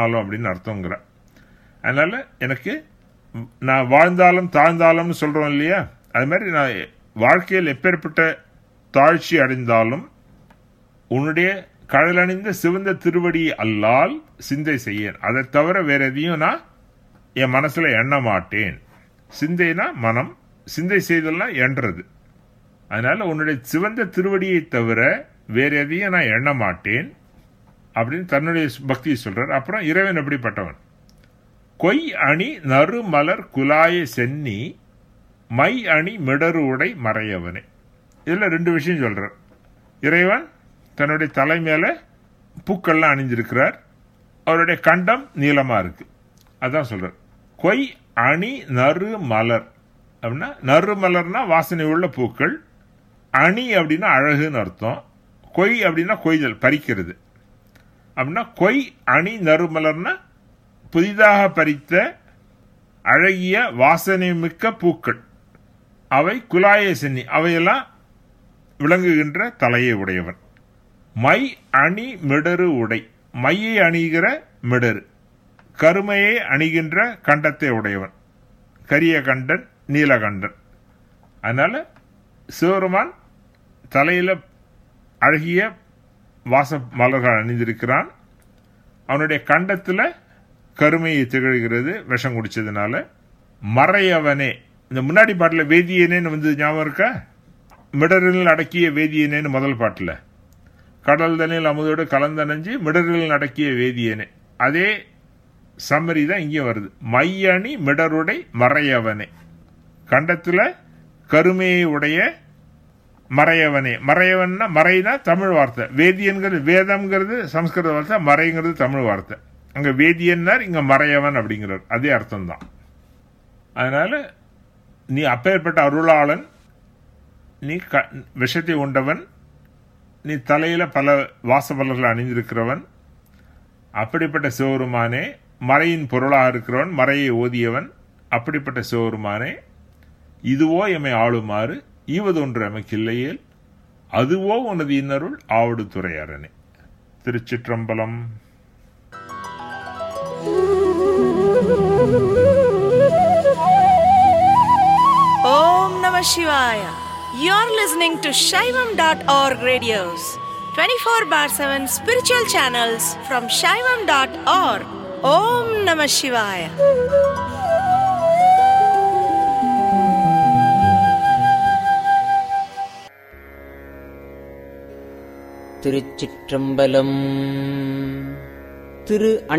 போனாலும் அப்படின்னு அர்த்தங்கிற அதனால எனக்கு நான் வாழ்ந்தாலும் தாழ்ந்தாலும்னு சொல்றோம் இல்லையா அது மாதிரி நான் வாழ்க்கையில் எப்பேற்பட்ட தாழ்ச்சி அடைந்தாலும் உன்னுடைய கடலணிந்த சிவந்த திருவடி அல்லால் சிந்தை செய்யேன் அதை தவிர வேற எதையும் நான் என் மனசுல எண்ண மாட்டேன் சிந்தைனா மனம் சிந்தை செய்தல்னா எண்றது அதனால உன்னுடைய சிவந்த திருவடியை தவிர வேற எதையும் நான் எண்ண மாட்டேன் அப்படின்னு தன்னுடைய பக்தியை சொல்றார் அப்புறம் இறைவன் எப்படிப்பட்டவன் கொய் அணி நறு மலர் குலாய சென்னி மை அணி மிடரு உடை மறையவனே இதுல ரெண்டு விஷயம் சொல்றார் இறைவன் தன்னுடைய தலை மேல பூக்கள்லாம் அணிஞ்சிருக்கிறார் அவருடைய கண்டம் நீளமா இருக்கு அதான் சொல்றார் கொய் அணி நறு மலர் அப்படின்னா நறு மலர்னா வாசனை உள்ள பூக்கள் அணி அப்படின்னா அழகுன்னு அர்த்தம் கொய் அப்படின்னா கொய்தல் பறிக்கிறது அப்படின்னா கொய் அணி நறுமலர்னா புதிதாக பறித்த அழகிய வாசனை மிக்க பூக்கள் அவை குலாய சென்னி அவையெல்லாம் விளங்குகின்ற தலையை உடையவன் மை அணி மிடரு உடை மையை அணிகிற மிடரு கருமையை அணிகின்ற கண்டத்தை உடையவன் கரிய கண்டன் நீலகண்டன் அதனால சிவருமான் தலையில அழகிய வாச மலர்கள் அணிந்திருக்கிறான் அவனுடைய கண்டத்துல கருமையை திகழ்கிறது விஷம் குடிச்சதுனால மறையவனே இந்த முன்னாடி பாட்டில் வேதியனேன்னு வந்து ஞாபகம் இருக்கா மிடரில் அடக்கிய வேதியனேன்னு முதல் பாட்டில் கடல் தண்ணில் அமுதோடு கலந்தணைஞ்சு மிடரில் அடக்கிய வேதியனே அதே சம்மரி தான் இங்கேயும் வருது மையணி மிடருடை மறையவனே கண்டத்துல கருமையை உடைய மறையவனே மறையவன்னா மறைனா தமிழ் வார்த்தை வேதியன்கிறது வேதம்ங்கிறது சம்ஸ்கிருத வார்த்தை மறைங்கிறது தமிழ் வார்த்தை அங்க வேதியன்னார் இங்க மறையவன் அப்படிங்கிறார் அதே அர்த்தம் தான் அதனால நீ அப்பேற்பட்ட அருளாளன் நீ க விஷத்தை உண்டவன் நீ தலையில பல வாசமலர்கள் அணிந்திருக்கிறவன் அப்படிப்பட்ட சிவருமானே மறையின் பொருளாக இருக்கிறவன் மறையை ஓதியவன் அப்படிப்பட்ட சிவருமானே இதுவோ எம்மை ஆளுமாறு ஈவதொன்று எமக்கில்லையேல் அதுவோ உனது இன்னருள் ஆவடு துறையரணே திருச்சிற்றம்பலம் Om Namah Shivaya. You're listening to Shaivam.org radios, 24 bar 7 spiritual channels from Shaivam.org. Om Namah Shivaya. Thiruchitrambalam Thiru